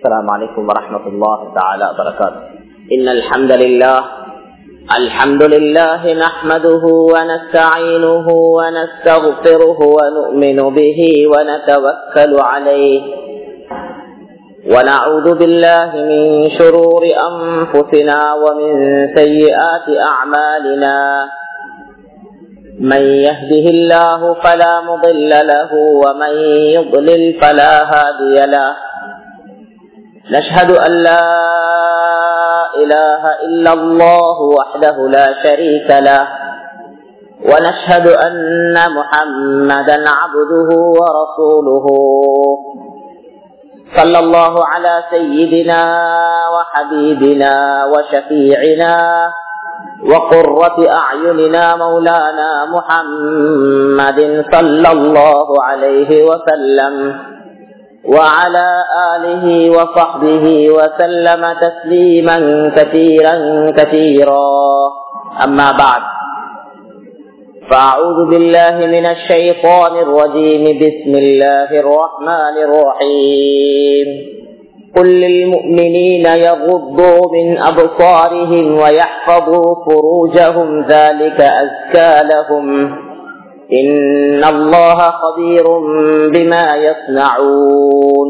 السلام عليكم ورحمة الله تعالى وبركاته إن الحمد لله الحمد لله نحمده ونستعينه ونستغفره ونؤمن به ونتوكل عليه ونعوذ بالله من شرور أنفسنا ومن سيئات أعمالنا من يهده الله فلا مضل له ومن يضلل فلا هادي له نشهد أن لا إله إلا الله وحده لا شريك له ونشهد أن محمدا عبده ورسوله صلى الله على سيدنا وحبيبنا وشفيعنا وقرة أعيننا مولانا محمد صلى الله عليه وسلم وعلى آله وصحبه وسلم تسليما كثيرا كثيرا أما بعد فأعوذ بالله من الشيطان الرجيم بسم الله الرحمن الرحيم قل للمؤمنين يغضوا من أبصارهم ويحفظوا فروجهم ذلك أزكى لهم إن الله خبير بما يصنعون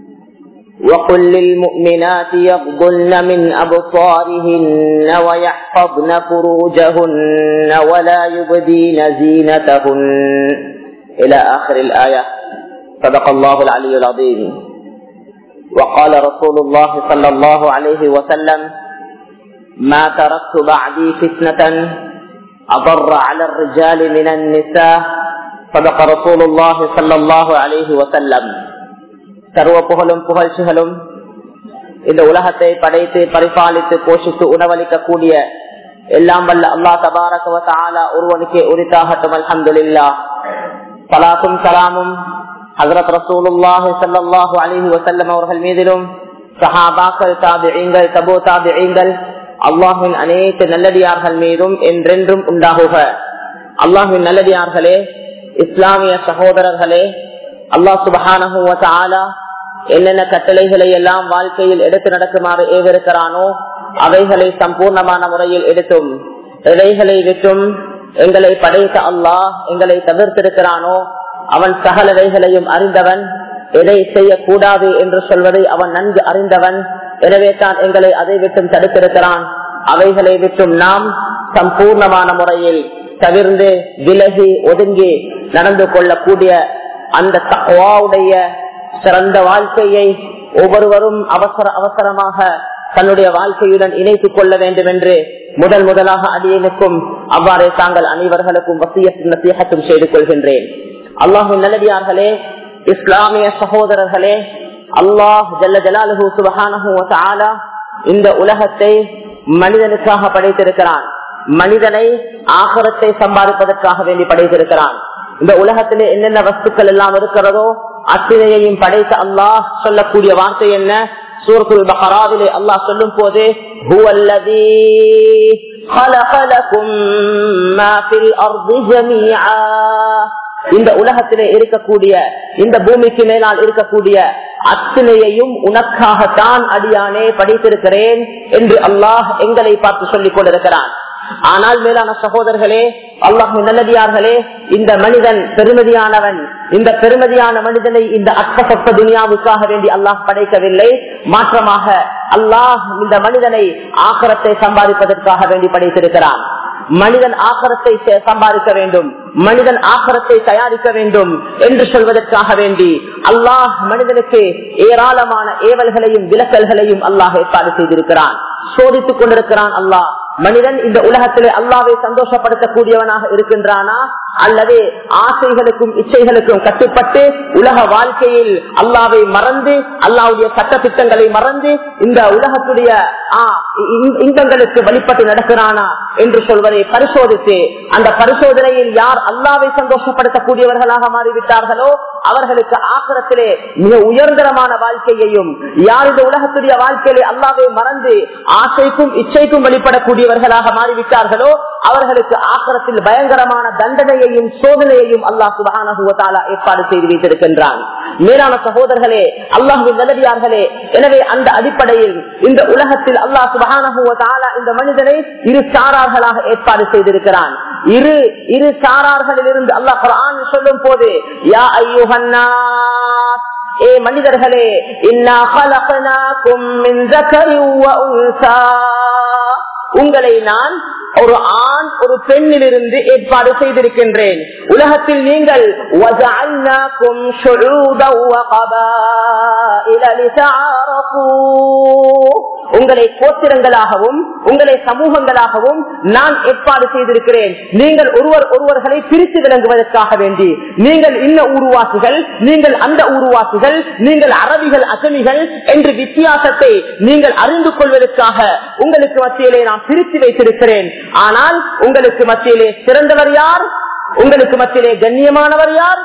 وقل للمؤمنات يغضن من أبصارهن ويحفظن فروجهن ولا يبدين زينتهن إلى آخر الآية صدق الله العلي العظيم وقال رسول الله صلى الله عليه وسلم ما تركت بعدي فتنة أضر على الرجال من النساء صدق رسول الله صلى الله عليه وسلم சர்வ புகழும் புகழ்ச்சிகளும் இந்த உலகத்தை படைத்து பரிபாலித்து போஷித்து உணவளிக்கக்கூடிய எல்லாம் வல்ல அல்லா தபாரக ஒருவனுக்கே உரித்தாகட்டும் அல்ஹம்துல்லா சலாத்தும் சலாமும் ஹசரத் ரசூலுல்லாஹி சல்லாஹூ அலிஹி வசல்லம் அவர்கள் மீதிலும் சஹாபாக்கள் தாபிகள் தபோ தாபிகள் அல்லாஹின் அனைத்து நல்லடியார்கள் மீதும் என்றென்றும் உண்டாகுக அல்லாஹின் நல்லடியார்களே இஸ்லாமிய சகோதரர்களே அல்லாஹ் சுபஹானஹூவ என்னென்ன கட்டளைகளை எல்லாம் வாழ்க்கையில் எடுத்து நடக்குமாறு ஏவிருக்கிறானோ அவைகளை சம்பூர்ணமான முறையில் எடுத்தும் எதைகளை விட்டும் எங்களை படைத்த அல்லாஹ் எங்களை தவிர்த்திருக்கிறானோ அவன் சகலவைகளையும் அறிந்தவன் எதை செய்யக்கூடாது என்று சொல்வதை அவன் நன்கு அறிந்தவன் எனவே தான் எங்களை அதை விட்டும் தடுத்திருக்கிறான் அவைகளை விட்டும் நாம் சம்பூர்ணமான முறையில் தவிர்ந்து விலகி ஒதுங்கி நடந்து கொள்ளக்கூடிய அந்த தவாவுடைய சிறந்த வாழ்க்கையை ஒவ்வொருவரும் அவசர அவசரமாக தன்னுடைய வாழ்க்கையுடன் இணைத்துக் கொள்ள வேண்டும் என்று முதல் முதலாக அடியனுக்கும் அவ்வாறே தாங்கள் அனைவர்களுக்கும் வசியத்தும் நசீகத்தும் செய்து கொள்கின்றேன் அல்லாஹின் நல்லடியார்களே இஸ்லாமிய சகோதரர்களே அல்லாஹ் ஜல்ல ஜலாலுஹூ சுபஹானஹூ இந்த உலகத்தை மனிதனுக்காக படைத்திருக்கிறான் மனிதனை ஆகரத்தை சம்பாதிப்பதற்காக வேண்டி படைத்திருக்கிறான் இந்த உலகத்திலே என்னென்ன வஸ்துக்கள் எல்லாம் இருக்கிறதோ அத்தனையையும் படைத்த அல்லாஹ் சொல்லக்கூடிய வார்த்தை என்ன சூரத்துல் பஹராவிலே அல்லாஹ் சொல்லும் போது இந்த உலகத்திலே இருக்கக்கூடிய இந்த பூமிக்கு மேலால் இருக்கக்கூடிய அத்தனையையும் உனக்காகத்தான் அடியானே படித்திருக்கிறேன் என்று அல்லாஹ் எங்களை பார்த்து சொல்லிக் கொண்டிருக்கிறான் ஆனால் மேலான சகோதரர்களே அல்லாஹு நல்லதியார்களே இந்த மனிதன் பெருமதியானவன் இந்த பெருமதியான மனிதனை இந்த அற்பசப்ப துனியாவுக்காக வேண்டி அல்லாஹ் படைக்கவில்லை மாற்றமாக அல்லாஹ் இந்த மனிதனை ஆக்கரத்தை சம்பாதிப்பதற்காக வேண்டி படைத்திருக்கிறான் மனிதன் ஆக்கரத்தை சம்பாதிக்க வேண்டும் மனிதன் ஆக்கரத்தை தயாரிக்க வேண்டும் என்று சொல்வதற்காக வேண்டி அல்லாஹ் மனிதனுக்கு ஏராளமான ஏவல்களையும் விலக்கல்களையும் அல்லாஹ் ஏற்பாடு செய்திருக்கிறான் சோதித்துக் கொண்டிருக்கிறான் அல்லாஹ் மனிதன் இந்த உலகத்திலே அல்லாவை சந்தோஷப்படுத்தக்கூடியவனாக இருக்கின்றானா அல்லது ஆசைகளுக்கும் இச்சைகளுக்கும் கட்டுப்பட்டு உலக வாழ்க்கையில் அல்லாவை மறந்து அல்லாவுடைய சட்ட திட்டங்களை மறந்து இந்த உலகத்துடைய இன்பங்களுக்கு வழிபட்டு நடக்கிறானா என்று சொல்வதை பரிசோதித்து அந்த பரிசோதனையில் யார் அல்லாவை சந்தோஷப்படுத்தக்கூடியவர்களாக மாறிவிட்டார்களோ அவர்களுக்கு ஆக்கிரத்திலே மிக உயர்தரமான வாழ்க்கையையும் யார் இந்த உலகத்துடைய வாழ்க்கையிலே அல்லாவை மறந்து ஆசைக்கும் இச்சைக்கும் வழிபடக்கூடியவர்களாக மாறிவிட்டார்களோ அவர்களுக்கு ஆக்கிரத்தில் பயங்கரமான தண்டனையையும் சோதனையையும் அல்லாஹ் சுபகான ஏற்பாடு செய்து வைத்திருக்கின்றான் மேலான சகோதரர்களே அல்லாஹுவின் நல்லடியார்களே எனவே அந்த அடிப்படையில் இந்த உலகத்தில் அல்லாஹ் சுபகான இந்த மனிதனை இரு சாரார்களாக ஏற்பாடு செய்திருக்கிறான் இரு இரு சாரார்களிலிருந்து அல்லாஹ் குரான் சொல்லும் போது யா ஐயுஹன்னா ஏ மனிதர்களே இன்னா கலகனாக்கும் மின் ذكر وأنثى உங்களை நான் ஒரு ஆண் ஒரு பெண்ணிலிருந்து ஏற்பாடு செய்திருக்கின்றேன் உலகத்தில் நீங்கள் وَجَعَلْنَاكُمْ شُعُوبًا وَقَبَائِلَ لِتَعَارَفُوا உங்களை கோத்திரங்களாகவும் உங்களை சமூகங்களாகவும் நான் ஏற்பாடு செய்திருக்கிறேன் நீங்கள் ஒருவர் ஒருவர்களை பிரித்து விளங்குவதற்காக வேண்டி நீங்கள் இன்ன ஊருவாசிகள் நீங்கள் அந்த ஊருவாசிகள் நீங்கள் அரபிகள் அசமிகள் என்று வித்தியாசத்தை நீங்கள் அறிந்து கொள்வதற்காக உங்களுக்கு மத்தியிலே நான் பிரித்து வைத்திருக்கிறேன் ஆனால் உங்களுக்கு மத்தியிலே சிறந்தவர் யார் உங்களுக்கு மத்தியிலே கண்ணியமானவர் யார்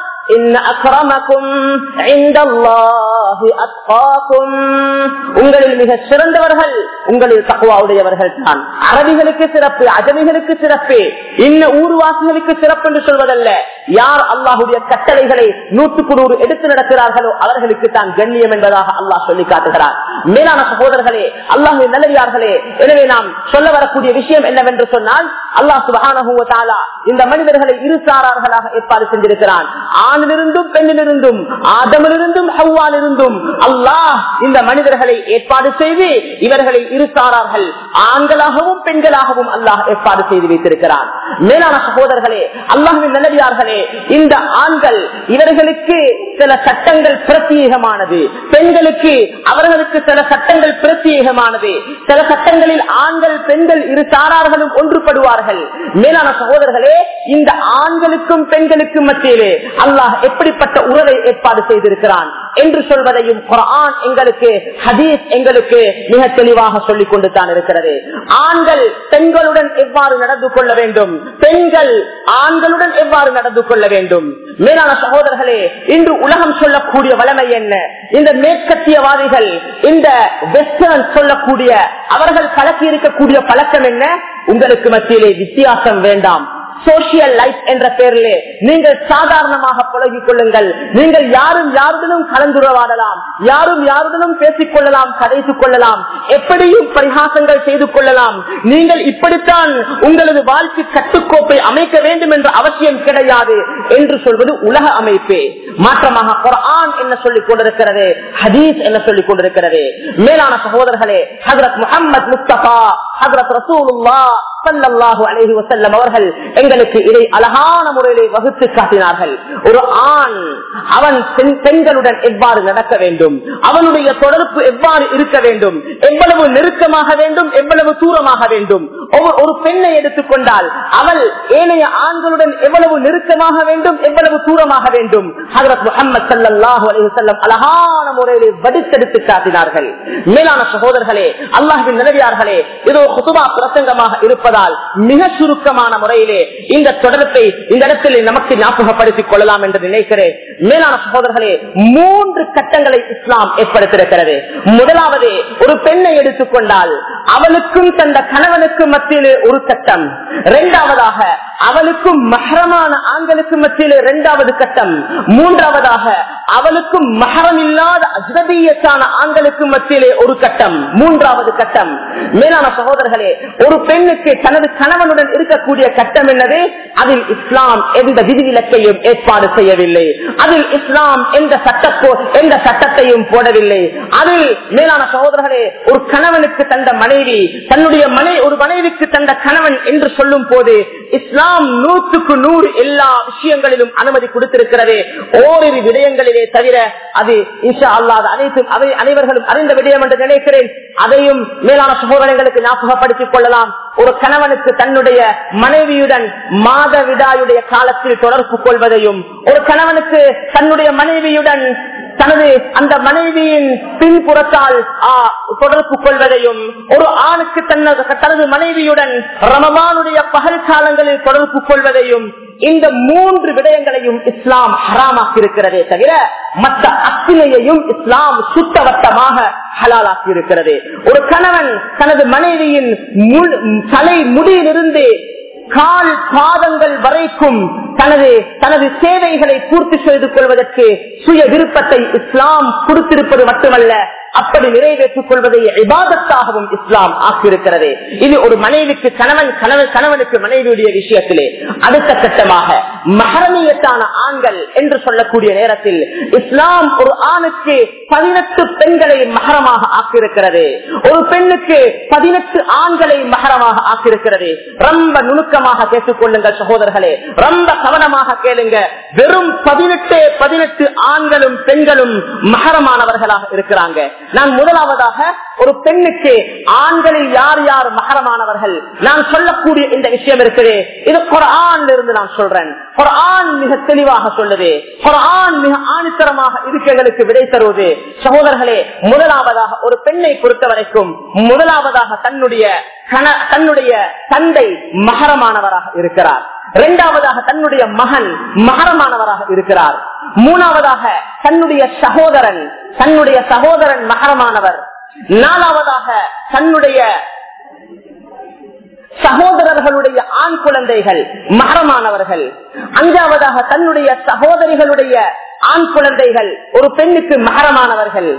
உங்களில் மிக சிறந்தவர்கள் உங்களில் தக்குவாவுடையவர்கள் தான் அரபிகளுக்கு சிறப்பு அஜமிகளுக்கு சிறப்பு இன்ன ஊர்வாசிகளுக்கு சிறப்பு என்று சொல்வதல்ல யார் அல்லாஹுடைய கட்டளைகளை நூற்றுக்கு நூறு எடுத்து நடக்கிறார்களோ அவர்களுக்கு தான் கண்ணியம் என்பதாக அல்லாஹ் சொல்லி காட்டுகிறார் மேலான சகோதரர்களே அல்லாஹு நல்லதார்களே எனவே நாம் சொல்ல வரக்கூடிய விஷயம் என்னவென்று சொன்னால் அல்லாஹ் சுபகான இந்த மனிதர்களை இரு சாரார்களாக ஏற்பாடு செஞ்சிருக்கிறான் ஆணிலிருந்தும் பெண்ணிலிருந்தும் ஆதமிலிருந்தும் ஹவ்வாலிருந்தும் அல்லாஹ் இந்த மனிதர்களை ஏற்பாடு செய்து இவர்களை இரு சாரார்கள் ஆண்களாகவும் பெண்களாகவும் அல்லாஹ் ஏற்பாடு செய்து வைத்திருக்கிறான் மேலான சகோதரர்களே அல்லாஹின் நல்லடியார்களே இந்த ஆண்கள் இவர்களுக்கு சில சட்டங்கள் பிரத்யேகமானது பெண்களுக்கு அவர்களுக்கு சில சட்டங்கள் பிரத்யேகமானது சில சட்டங்களில் ஆண்கள் பெண்கள் இரு சாரார்களும் ஒன்றுபடுவார்கள் மேலான சகோதரர்களே இந்த ஆண்களுக்கும் பெண்களுக்கும் மத்தியிலே அல்லாஹ் எப்படிப்பட்ட உறவை ஏற்பாடு செய்திருக்கிறான் என்று சொல்வதையும் குரான் எங்களுக்கு ஹதீஸ் எங்களுக்கு மிக தெளிவாக சொல்லிக் கொண்டு தான் இருக்கிறது ஆண்கள் பெண்களுடன் எவ்வாறு நடந்து கொள்ள வேண்டும் பெண்கள் ஆண்களுடன் எவ்வாறு நடந்து கொள்ள வேண்டும் மேலான சகோதரர்களே இன்று உலகம் சொல்லக்கூடிய வளமை என்ன இந்த மேற்கத்தியவாதிகள் இந்த வெஸ்டர்ன் சொல்லக்கூடிய அவர்கள் கலக்கி இருக்கக்கூடிய பழக்கம் என்ன உங்களுக்கு மத்தியிலே வித்தியாசம் வேண்டாம் சோசியல் லைஃப் என்ற பெயரிலே நீங்கள் சாதாரணமாக பழகிக் கொள்ளுங்கள் நீங்கள் யாரும் யாருடனும் கலந்துரவாடலாம் யாரும் யாருடனும் பேசிக் கொள்ளலாம் கதைத்துக் கொள்ளலாம் எப்படியும் பரிகாசங்கள் செய்து கொள்ளலாம் நீங்கள் இப்படித்தான் உங்களது வாழ்க்கை கட்டுக்கோப்பை அமைக்க வேண்டும் என்ற அவசியம் கிடையாது என்று சொல்வது உலக அமைப்பே மாற்றமாக குரான் என்ன சொல்லிக் கொண்டிருக்கிறது ஹதீஸ் என்ன சொல்லிக் கொண்டிருக்கிறது மேலான சகோதரர்களே ஹசரத் முகமது முஸ்தபா ஹசரத் ரசூலுல்லா சல்லல்லாஹு அலைஹி வஸல்லம் அவர்கள் எங்களுக்கு இதை அழகான முறையிலே வகுத்து காட்டினார்கள் ஒரு ஆண் அவன் பெண்களுடன் எவ்வாறு நடக்க வேண்டும் அவனுடைய தொடர்பு எவ்வாறு இருக்க வேண்டும் எவ்வளவு நெருக்கமாக வேண்டும் எவ்வளவு தூரமாக வேண்டும் ஒரு பெண்ணை எடுத்துக்கொண்டால் அவள் ஏனைய ஆண்களுடன் எவ்வளவு நெருக்கமாக வேண்டும் எவ்வளவு தூரமாக வேண்டும் ஹசரத் முகமது சல்லாஹூ அலி வல்லம் அழகான முறையிலே வடித்தெடுத்து காட்டினார்கள் மேலான சகோதரர்களே அல்லாஹின் நிலவியார்களே இதோ குதுபா பிரசங்கமாக இருப்பதால் மிக சுருக்கமான முறையிலே இந்த தொடர்பை இந்த இடத்தில் நமக்கு ஞாபகப்படுத்திக் கொள்ளலாம் என்று நினைக்கிறேன் மேலான சகோதரர்களே மூன்று கட்டங்களை இஸ்லாம் ஏற்படுத்தியிருக்கிறது முதலாவது ஒரு பெண்ணை எடுத்துக்கொண்டால் அவளுக்கும் தந்த கணவனுக்கும் மத்தியிலே ஒரு கட்டம் இரண்டாவதாக அவளுக்கும் மகரமான ஆண்களுக்கு மத்தியிலே இரண்டாவது கட்டம் மூன்றாவதாக அவளுக்கும் மகரம் இல்லாத அஜ்னபியத்தான ஆண்களுக்கு மத்தியிலே ஒரு கட்டம் மூன்றாவது கட்டம் மேலான சகோதரர்களே ஒரு பெண்ணுக்கு தனது கணவனுடன் இருக்கக்கூடிய கட்டம் என்னது அதில் இஸ்லாம் எந்த விதிவிலக்கையும் ஏற்பாடு செய்யவில்லை அதில் இஸ்லாம் எந்த சட்டப்போ எந்த சட்டத்தையும் போடவில்லை அதில் மேலான சகோதரர்களே ஒரு கணவனுக்கு தந்த மனைவி தன்னுடைய மனை ஒரு மனைவிக்கு தந்த கணவன் என்று சொல்லும் போது இஸ்லாம் நூற்றுக்கு நூறு எல்லா விஷயங்களிலும் அனுமதி கொடுத்திருக்கிறது ஓரிரு விடயங்களிலே தவிர அது இன்ஷா அல்லாத அனைத்தும் அவை அனைவர்களும் அறிந்த விடயம் என்று நினைக்கிறேன் அதையும் மேலான சகோதரங்களுக்கு ஞாபகப்படுத்திக் கொள்ளலாம் ஒரு கணவனுக்கு தன்னுடைய மனைவியுடன் மாத விடாயுடைய காலத்தில் தொடர்பு கொள்வதையும் ஒரு கணவனுக்கு தன்னுடைய மனைவியுடன் தனது அந்த மனைவியின் பின்புறத்தால் ஆ, தொடர்பு கொள்வதையும் ஒரு ஆணுக்கு தனது தனது மனைவியுடன் ரமவானுடைய பகல் காலங்களில் தொடர்பு கொள்வதையும் இந்த மூன்று விடயங்களையும் இஸ்லாம் ஹராமாக்கி இருக்கிறதே தவிர மற்ற அத்தினையையும் இஸ்லாம் சுத்தவட்டமாக ஹலாலாக்கி இருக்கிறது ஒரு கணவன் தனது மனைவியின் முழு- தலை முடியிலிருந்து கால் பாதங்கள் வரைக்கும் தனது தனது சேவைகளை பூர்த்தி செய்து கொள்வதற்கு சுய விருப்பத்தை இஸ்லாம் கொடுத்திருப்பது மட்டுமல்ல அப்படி நிறைவேற்றிக் கொள்வதை இபாதத்தாகவும் இஸ்லாம் ஆக்கியிருக்கிறது இது ஒரு மனைவிக்கு கணவன் கணவன் கணவனுக்கு மனைவியுடைய விஷயத்திலே அடுத்த கட்டமாக மகரமியத்தான ஆண்கள் என்று சொல்லக்கூடிய நேரத்தில் இஸ்லாம் ஒரு ஆணுக்கு பதினெட்டு பெண்களை மகரமாக ஆக்கியிருக்கிறது ஒரு பெண்ணுக்கு பதினெட்டு ஆண்களை மகரமாக ஆக்கியிருக்கிறது ரொம்ப நுணுக்கமாக கேட்டுக்கொள்ளுங்கள் சகோதரர்களே ரொம்ப கவனமாக கேளுங்க வெறும் பதினெட்டு பதினெட்டு ஆண்களும் பெண்களும் மகரமானவர்களாக இருக்கிறாங்க நான் முதலாவதாக ஒரு பெண்ணுக்கு ஆண்களில் யார் யார் மகரமானவர்கள் நான் சொல்லக்கூடிய இந்த விஷயம் இருக்குது இது குரான் இருந்து நான் சொல்றேன் குரான் மிக தெளிவாக சொல்லுது குரான் மிக ஆணித்தரமாக இதுக்கு எங்களுக்கு விடை தருவது சகோதரர்களே முதலாவதாக ஒரு பெண்ணை பொறுத்த வரைக்கும் முதலாவதாக தன்னுடைய கண- தன்னுடைய தந்தை மகரமானவராக இருக்கிறார் இரண்டாவதாக தன்னுடைய மகன் மகரமானவராக இருக்கிறார் மூணாவதாக தன்னுடைய சகோதரன் தன்னுடைய சகோதரன் மகரமானவர் நாலாவதாக தன்னுடைய சகோதரர்களுடைய ஆண் குழந்தைகள் மகரமானவர்கள் அஞ்சாவதாக தன்னுடைய சகோதரிகளுடைய ஆண் குழந்தைகள் ஒரு பெண்ணுக்கு மகரமானவர்கள்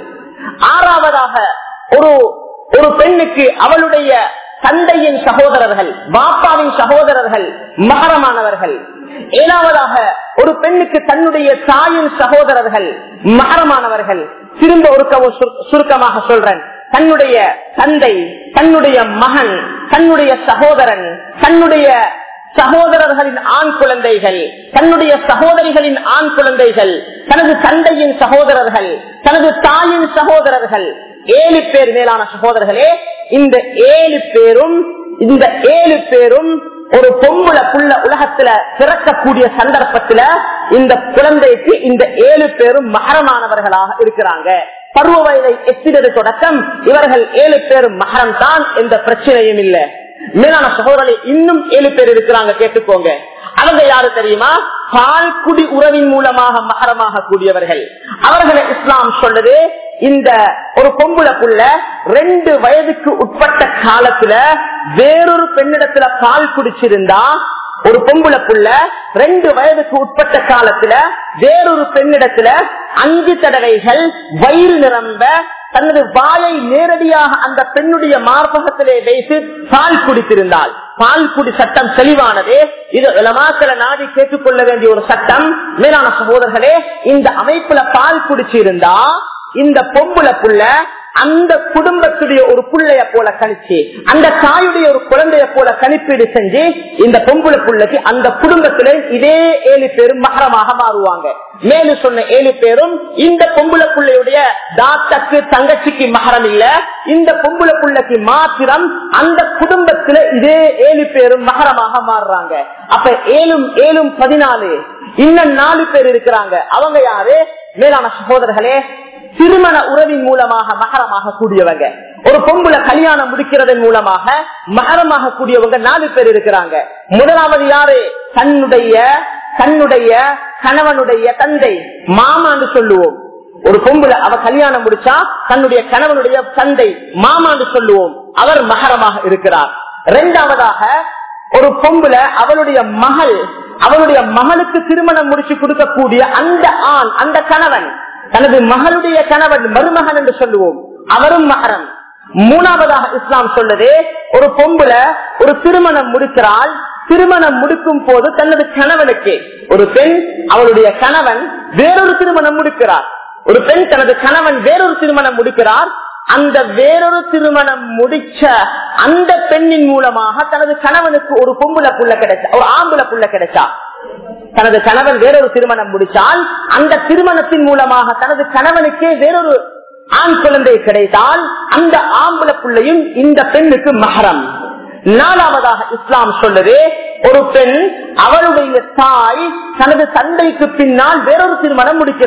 ஆறாவதாக ஒரு ஒரு பெண்ணுக்கு அவளுடைய தந்தையின் சகோதரர்கள் பாப்பாவின் சகோதரர்கள் மகரமானவர்கள் ஏழாவதாக ஒரு பெண்ணுக்கு தன்னுடைய தாயின் சகோதரர்கள் மகரமானவர்கள் திரும்ப ஒரு கவு- சுரு- சுருக்கமாக சொல்றேன் தன்னுடைய தந்தை தன்னுடைய மகன் தன்னுடைய சகோதரன் தன்னுடைய சகோதரர்களின் ஆண் குழந்தைகள் தன்னுடைய சகோதரிகளின் ஆண் குழந்தைகள் தனது தந்தையின் சகோதரர்கள் தனது தாயின் சகோதரர்கள் ஏழு பேர் மேலான சகோதரர்களே இந்த ஏழு பேரும் இந்த ஏழு பேரும் ஒரு பொம்புல புள்ள உலகத்துல பிறக்கக்கூடிய சந்தர்ப்பத்துல இந்த குழந்தைக்கு இந்த ஏழு பேரும் மகரமானவர்களாக இருக்கிறாங்க பருவ வயதை எத்தினது தொடக்கம் இவர்கள் ஏழு பேரும் மகரம் தான் எந்த பிரச்சனையும் இல்லை மேலான சகோதரர்களை இன்னும் ஏழு பேர் இருக்கிறாங்க கேட்டுக்கோங்க அவங்க யாரு தெரியுமா பால்குடி உறவின் மூலமாக மகரமாக கூடியவர்கள் அவர்களை இஸ்லாம் சொல்லுது இந்த ஒரு பொம்புல புள்ள ரெண்டு வயதுக்கு உட்பட்ட காலத்துல வேறொரு பெண்ணிடத்துல பால் குடிச்சிருந்தா ஒரு பொம்புல புள்ள ரெண்டு வயதுக்கு உட்பட்ட காலத்துல வேறொரு பெண்ணிடத்துல அஞ்சு தடவைகள் வயிறு நிரம்ப தனது வாயை நேரடியாக அந்த பெண்ணுடைய மார்பகத்திலே வைத்து பால் குடித்திருந்தாள் பால் குடி சட்டம் தெளிவானது இது இளமாக்களை நாடி கேட்டுக்கொள்ள வேண்டிய ஒரு சட்டம் மேலான சகோதரர்களே இந்த அமைப்புல பால் குடிச்சிருந்தா இந்த பொம்புல புள்ள அந்த குடும்பத்துடைய ஒரு புள்ளைய போல கணிச்சு அந்த தாயுடைய ஒரு குழந்தைய போல கணிப்பீடு செஞ்சு இந்த பொம்புல புள்ளைக்கு அந்த குடும்பத்தில இதே ஏழு பேரும் மகரமாக மாறுவாங்க மேலும் சொன்ன ஏழு பேரும் இந்த பொம்புல புள்ளையுடைய தாத்தக்கு தங்கச்சிக்கு மகரம் இல்ல இந்த பொம்புல புள்ளைக்கு மாத்திரம் அந்த குடும்பத்துல இதே ஏழு பேரும் மகரமாக மாறுறாங்க அப்ப ஏழும் ஏழும் பதினாலு இன்னும் நாலு பேர் இருக்கிறாங்க அவங்க யாரு மேலான சகோதரர்களே திருமண உறவின் மூலமாக மகரமாக கூடியவங்க ஒரு பொம்புல கல்யாணம் முடிக்கிறதன் மூலமாக மகரமாக கூடியவங்க நாலு பேர் இருக்கிறாங்க முதலாவது யாரு தன்னுடைய தன்னுடைய கணவனுடைய தந்தை மாமான்னு சொல்லுவோம் ஒரு பொம்புல அவ கல்யாணம் முடிச்சா தன்னுடைய கணவனுடைய தந்தை மாமான்னு சொல்லுவோம் அவர் மகரமாக இருக்கிறார் இரண்டாவதாக ஒரு பொம்புல அவளுடைய மகள் அவளுடைய மகளுக்கு திருமணம் முடிச்சு கொடுக்கக்கூடிய அந்த ஆண் அந்த கணவன் தனது மகளுடைய கணவன் மருமகன் என்று சொல்லுவோம் அவரும் மகரம் மூணாவதாக இஸ்லாம் சொல்லுது ஒரு பொம்புல ஒரு திருமணம் முடிக்கிறாள் திருமணம் முடிக்கும் போது தனது கணவனுக்கு ஒரு பெண் அவளுடைய கணவன் வேறொரு திருமணம் முடிக்கிறார் ஒரு பெண் தனது கணவன் வேறொரு திருமணம் முடிக்கிறார் அந்த வேறொரு திருமணம் முடிச்ச அந்த பெண்ணின் மூலமாக தனது கணவனுக்கு ஒரு பொம்புல புள்ள கிடைச்சா ஒரு ஆம்புல புள்ள கிடைச்சா தனது கணவன் வேறொரு திருமணம் முடித்தால் அந்த திருமணத்தின் மூலமாக தனது கணவனுக்கே வேறொரு ஆண் குழந்தை கிடைத்தால் அந்த ஆம்புல பிள்ளையும் இந்த பெண்ணுக்கு மகரம் நாலாவதாக இஸ்லாம் சொல்லுது ஒரு பெண் அவளுடைய தாய் தனது தந்தைக்கு பின்னால் வேறொரு திருமணம் முடிக்கிறாள்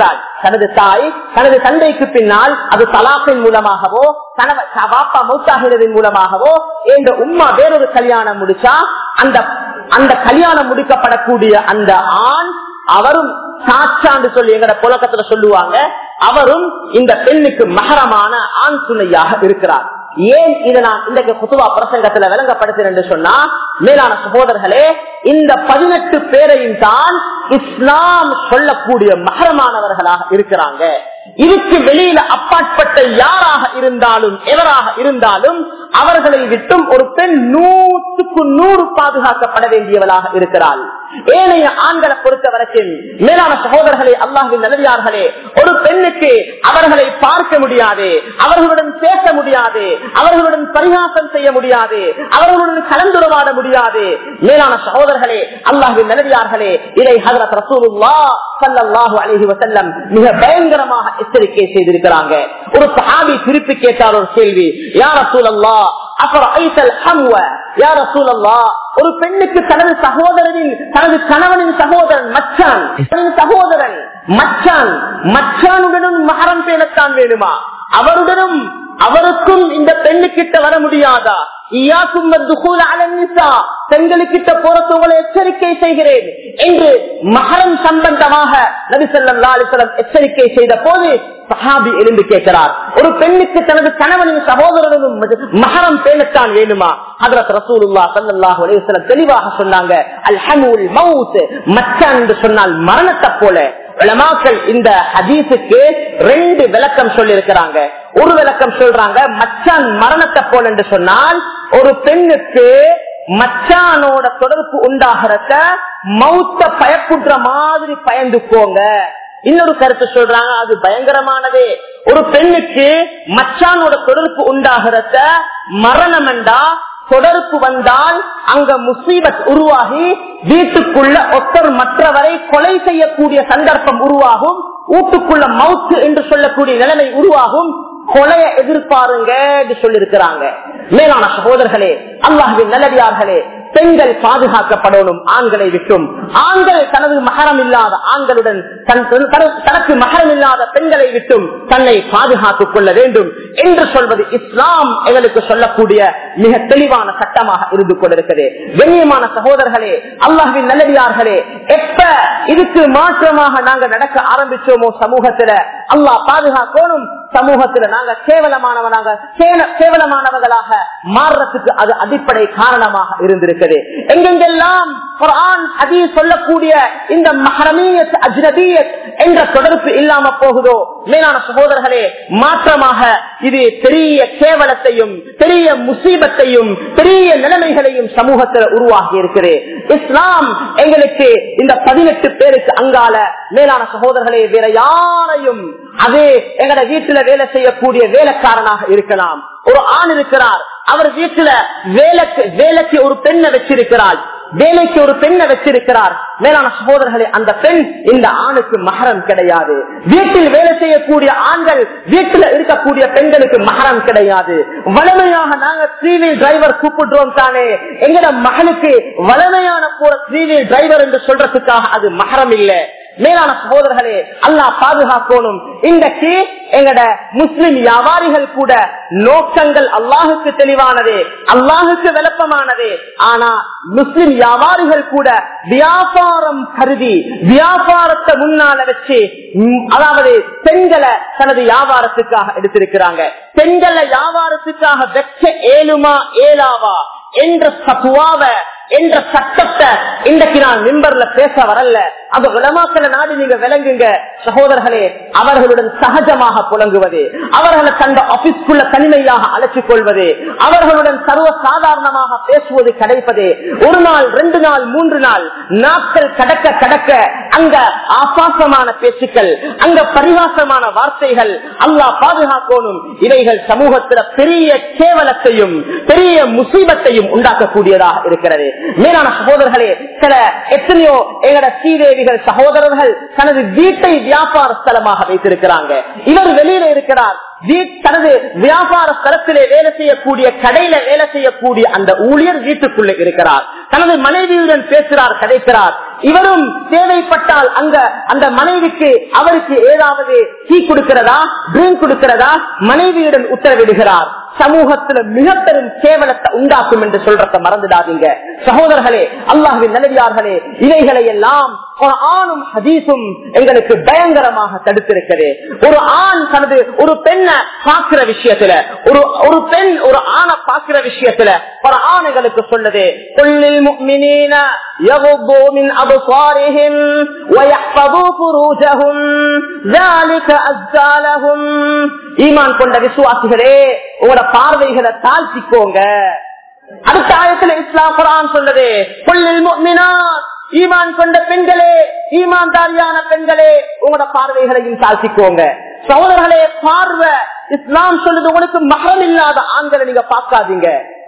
தனது தாய் தனது தந்தைக்கு பின்னால் அது தலாக்கின் மூலமாகவோ கணவ வாப்பா மௌத்தாகினதின் மூலமாகவோ என்ற உம்மா வேறொரு கல்யாணம் முடிச்சா அந்த அந்த கல்யாணம் முடிக்கப்படக்கூடிய அந்த ஆண் அவரும் சாட்சாண்டு சொல்லி எங்கட புழக்கத்துல சொல்லுவாங்க அவரும் இந்த பெண்ணுக்கு மகரமான ஆண் துணையாக இருக்கிறார் ஏன் இதை நான் இன்றைக்கு குத்துவா பிரசங்கத்துல விளங்கப்படுத்தேன் என்று சொன்னா மேலான சகோதரர்களே இந்த பதினெட்டு பேரையும் தான் இஸ்லாம் சொல்லக்கூடிய மகரமானவர்களாக இருக்கிறாங்க இதுக்கு வெளியில அப்பாற்பட்ட யாராக இருந்தாலும் எவராக இருந்தாலும் அவர்களை விட்டும் ஒரு பெண் நூற்றுக்கு நூறு பாதுகாக்கப்பட வேண்டியவளாக இருக்கிறாள் ஏனைய ஆண்களை பொறுத்த வரைக்கும் மேலான சகோதரர்களே அல்லாஹின் நல்லதார்களே ஒரு பெண்ணுக்கு அவர்களை பார்க்க முடியாது அவர்களுடன் பேச முடியாது அவர்களுடன் பரிகாசம் செய்ய முடியாது அவர்களுடன் கலந்துரவாட முடியாது மேலான சகோதரர்களே அல்லாஹின் நல்லதார்களே இதை ஹதரத் ரசூலுல்லா சல்லல்லாஹு அலைஹி வஸல்லம் மிக பயங்கரமாக எச்சரிக்கை செய்திருக்கிறாங்க ஒரு சஹாபி திருப்பி கேட்டார் ஒரு கேள்வி யார் ரசூலல்லா ஒரு பெண்ணுக்கு தனது சகோதரனின் தனது கணவனின் சகோதரன் மச்சான் சகோதரன் மச்சான் மச்சானுடனும் மகரம் பேணத்தான் வேணுமா அவருடனும் அவருக்கும் இந்த பெண்ணுக்கிட்ட வர முடியாதா பெண்களுக்கிட்ட போறது உங்களை எச்சரிக்கை செய்கிறேன் என்று மகரம் சம்பந்தமாக நபிசல்லம் எச்சரிக்கை செய்த போது சஹாபி எழுந்து கேட்கிறார் ஒரு பெண்ணுக்கு தனது கணவனின் சகோதரனும் மகரம் பேணத்தான் வேணுமா ஹதரத் ரசூலுல்லா சல்லாஹ் அலையம் தெளிவாக சொன்னாங்க அல்ஹமுல் மவுத் மச்சான் என்று சொன்னால் மரணத்தை போல உலமாக்கள் இந்த ஹதீஸுக்கு ரெண்டு விளக்கம் சொல்லி இருக்கிறாங்க ஒரு விளக்கம் சொல்றாங்க மச்சான் மரணத்தை போல என்று சொன்னால் ஒரு பெண்ணுக்கு மச்சானோட தொடர்பு உண்டாகிறத மௌத்த பயப்புன்ற மாதிரி பயந்துக்கோங்க இன்னொரு கருத்து சொல்றாங்க அது பயங்கரமானதே ஒரு பெண்ணுக்கு மச்சானோட தொடர்பு உண்டாகிறத மரணம் என்றா தொடர்பு வந்தால் அங்க முசீபத் உருவாகி வீட்டுக்குள்ள ஒத்தர் மற்றவரை கொலை செய்யக்கூடிய சந்தர்ப்பம் உருவாகும் வீட்டுக்குள்ள மவுத்து என்று சொல்லக்கூடிய நிலைமை உருவாகும் கொலையை எதிர்பாருங்க என்று சொல்லியிருக்கிறாங்க மேலான சகோதரர்களே அல்லாஹின் நல்லடியார்களே பெண்கள் பாதுகாக்கப்படணும் ஆண்களை விட்டும் ஆண்கள் தனது மகரம் இல்லாத ஆண்களுடன் தனக்கு மகரம் இல்லாத பெண்களை விட்டும் தன்னை பாதுகாத்துக் கொள்ள வேண்டும் என்று சொல்வது இஸ்லாம் எங்களுக்கு சொல்லக்கூடிய மிக தெளிவான சட்டமாக இருந்து கொண்டிருக்கிறது கண்ணியமான சகோதரர்களே அல்லாஹின் நல்லடியார்களே எப்ப இதுக்கு மாற்றமாக நாங்க நடக்க ஆரம்பிச்சோமோ சமூகத்துல அல்லாஹ் பாதுகாக்கணும் சமூகத்துல நாங்க கேவலமானவனாக கேவலமானவர்களாக மாறுறதுக்கு அது அடிப்படை காரணமாக இருந்திருக்கிறது எங்கெங்கெல்லாம் குரான் அதி சொல்லக்கூடிய இந்த மஹரமீயத் அஜ்னபியத் என்ற தொடர்பு இல்லாம போகுதோ மேலான சகோதரர்களே மாற்றமாக இது பெரிய கேவலத்தையும் பெரிய முசீபத்தையும் பெரிய நிலைமைகளையும் சமூகத்தில் உருவாகி இருக்கிறது இஸ்லாம் எங்களுக்கு இந்த பதினெட்டு பேருக்கு அங்கால மேலான சகோதரர்களே வேற யாரையும் அதே எங்கட வீட்டுல வேலை செய்யக்கூடிய வேலைக்காரனாக இருக்கலாம் ஒரு ஆண் இருக்கிறார் அவர் வீட்டுல வேலைக்கு வேலைக்கு ஒரு பெண்ணை வச்சிருக்கிறார் வேலைக்கு ஒரு பெண்ணை வச்சிருக்கிறார் மேலான சகோதரர்களே அந்த பெண் இந்த ஆணுக்கு மகரம் கிடையாது வீட்டில் வேலை செய்யக்கூடிய ஆண்கள் வீட்டில் இருக்கக்கூடிய பெண்களுக்கு மகரம் கிடையாது வலிமையாக நாங்க த்ரீ வீல் டிரைவர் கூப்பிடுறோம் தானே எங்கட மகனுக்கு வலிமையான போற த்ரீ வீல் டிரைவர் என்று சொல்றதுக்காக அது மகரம் இல்லை மேலான சகோதரர்களே அல்லா பாதுகாக்கணும் இன்றைக்கு எங்கட முஸ்லிம் வியாபாரிகள் கூட நோக்கங்கள் அல்லாஹுக்கு தெளிவானது அல்லாஹுக்கு விளப்பமானது ஆனா முஸ்லிம் வியாபாரிகள் கூட வியாபாரம் கருதி வியாபாரத்தை முன்னால வச்சு அதாவது பெண்களை தனது வியாபாரத்துக்காக எடுத்திருக்கிறாங்க பெண்களை வியாபாரத்துக்காக வெச்ச ஏழுமா ஏலாவா என்ற சத்துவாவை என்ற சட்டத்தை இன்றைக்கு நான் மிம்பர்ல பேச வரல அது உலமாக்கல நாடு நீங்க விளங்குங்க சகோதரர்களே அவர்களுடன் சகஜமாக புலங்குவது அவர்களை தந்த ஆபீஸ்க்குள்ள தனிமையாக அழைச்சிக் கொள்வது அவர்களுடன் சர்வ சாதாரணமாக பேசுவது கிடைப்பது ஒரு நாள் ரெண்டு நாள் மூன்று நாள் நாட்கள் கடக்க கடக்க அங்க ஆபாசமான பேச்சுக்கள் அங்க பரிகாசமான வார்த்தைகள் அல்லா பாதுகாக்கணும் இவைகள் சமூகத்தில் பெரிய கேவலத்தையும் பெரிய முசீபத்தையும் உண்டாக்கக்கூடியதாக இருக்கிறது மேலான சகோதரர்களே சில எத்தனையோ எங்கட ஸ்ரீதேவிகள் சகோதரர்கள் தனது வீட்டை வியாபார ஸ்தலமாக வைத்திருக்கிறாங்க இவர் வெளியில இருக்கிறார் வீ- தனது வியாபார ஸ்தலத்திலே வேலை செய்யக்கூடிய கடையில வேலை செய்யக்கூடிய அந்த ஊழியர் வீட்டுக்குள்ள இருக்கிறார் தனது மனைவியுடன் பேசுறார் கதைக்கிறார் இவரும் தேவைப்பட்டால் அங்க அந்த மனைவிக்கு அவருக்கு ஏதாவது டீ கொடுக்கிறதா ட்ரிங்க் கொடுக்கிறதா மனைவியுடன் உத்தரவிடுகிறார் சமூகத்துல மிக பெரும் கேவலத்தை உண்டாக்கும் என்று சொல்றத மறந்துடாதீங்க சகோதரர்களே அல்லாஹின் நல்லடியார்களே இவைகளை எல்லாம் ஒரு ஆணும் ஹதீஸும் எங்களுக்கு பயங்கரமாக தடுத்திருக்கிறது ஒரு ஆண் தனது ஒரு பெண்ணை பார்க்கிற விஷயத்துல ஒரு ஒரு பெண் ஒரு ஆணை பார்க்கிற விஷயத்துல ஒரு ஆணுகளுக்கு சொல்லுது கொள்ளில் முக்மினீன يغضوا من أبصارهم ويحفظوا فروجهم ذلك أزكى لهم ஈமான் கொண்ட விசுவாசிகளே உங்களோட பார்வைகளை தாழ்த்திக்கோங்க அடுத்த ஆயத்துல இஸ்லாம் குரான் சொல்லுது கொள்ளில் முக்மினாத் ஈமான் கொண்ட பெண்களே ஈமான்தாரியான பெண்களே உங்களோட பார்வைகளையும் தாழ்த்திக்கோங்க சகோதரர்களே பார்வை இஸ்லாம் சொல்லுது உங்களுக்கு மகரம் இல்லாத ஆண்களை நீங்க பார்க்காதீங்க